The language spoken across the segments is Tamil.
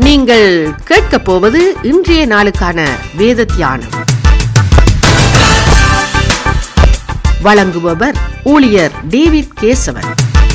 நீங்கள் கேட்கப் போவது இன்றைய நாளுக்கான வேத தியானம் வழங்குபவர் ஊழியர் டேவிட் கேசவன்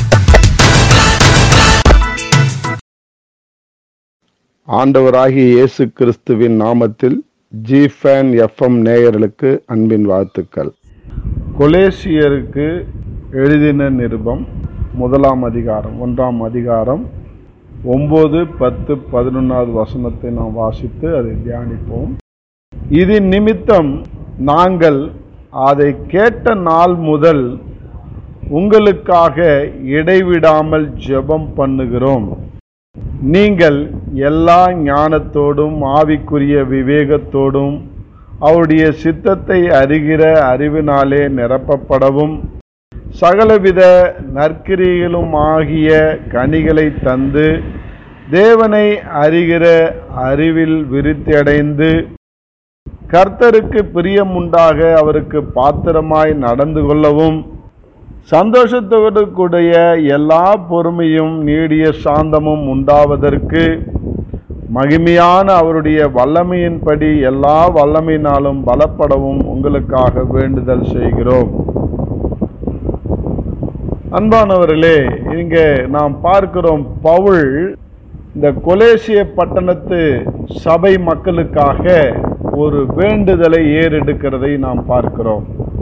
ஆண்டவராகிய இயேசு கிறிஸ்துவின் நாமத்தில் ஜி ஃபேன் எஃப்எம் நேயர்களுக்கு அன்பின் வாழ்த்துக்கள் கொலேசியருக்கு எழுதின நிருபம் முதலாம் அதிகாரம் ஒன்றாம் அதிகாரம் ஒன்பது பத்து பதினொன்றாவது வசனத்தை நாம் வாசித்து அதை தியானிப்போம் இது நிமித்தம் நாங்கள் அதை கேட்ட நாள் முதல் உங்களுக்காக இடைவிடாமல் ஜெபம் பண்ணுகிறோம் நீங்கள் எல்லா ஞானத்தோடும் ஆவிக்குரிய விவேகத்தோடும் அவருடைய சித்தத்தை அறிகிற அறிவினாலே நிரப்பப்படவும் சகலவித நற்கிரிகளும் ஆகிய கனிகளை தந்து தேவனை அறிகிற அறிவில் விருத்தியடைந்து கர்த்தருக்கு பிரியமுண்டாக அவருக்கு பாத்திரமாய் நடந்து கொள்ளவும் சந்தோஷத்தோடு கூடிய எல்லா பொறுமையும் நீடிய சாந்தமும் உண்டாவதற்கு மகிமையான அவருடைய வல்லமையின்படி எல்லா வல்லமையினாலும் பலப்படவும் உங்களுக்காக வேண்டுதல் செய்கிறோம் அன்பானவர்களே இங்க நாம் பார்க்கிறோம் பவுல் இந்த கொலேசிய பட்டணத்து சபை மக்களுக்காக ஒரு வேண்டுதலை ஏறெடுக்கிறதை நாம் பார்க்கிறோம்